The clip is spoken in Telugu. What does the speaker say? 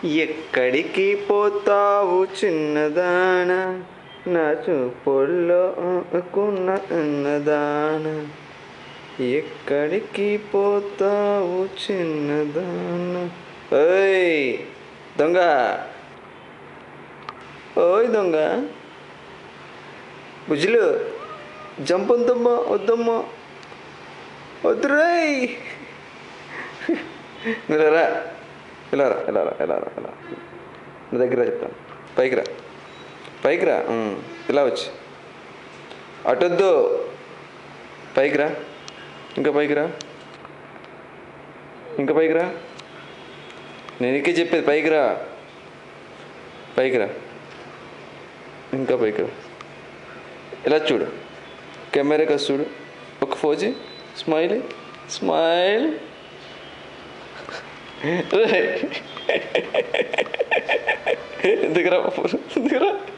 ఎక్కడికి పోతావు చిన్నదాన నా చూపుల్లో కున్న ఉన్నదాన ఎక్కడికి పోతావు చిన్నదాన ఓయ్ దొంగ ఓయ్ దొంగ బుజ్జులు జంప్ వద్దమ్మా వద్దమ్మా వద్దురాయ్ ఇలా రా ఇలా రా ఇలా రా ఇలా రా ఇలా నా దగ్గర రా చెప్తాను పైకి రా పైకి రా ఉమ్, ఇలా వచ్చి అటొద్దు పైకి రా ఇంకా పైకి రా ఇంకా పైకి రా నేను ఇంకే చెప్పేది పైకి రా పైకి రా ఇంకా పైకి రా ఇలా చూడు కెమెరా కాస్త చూడు ఒక ఫోజీ స్మైల్ స్మైల్ దిగరా దిగరా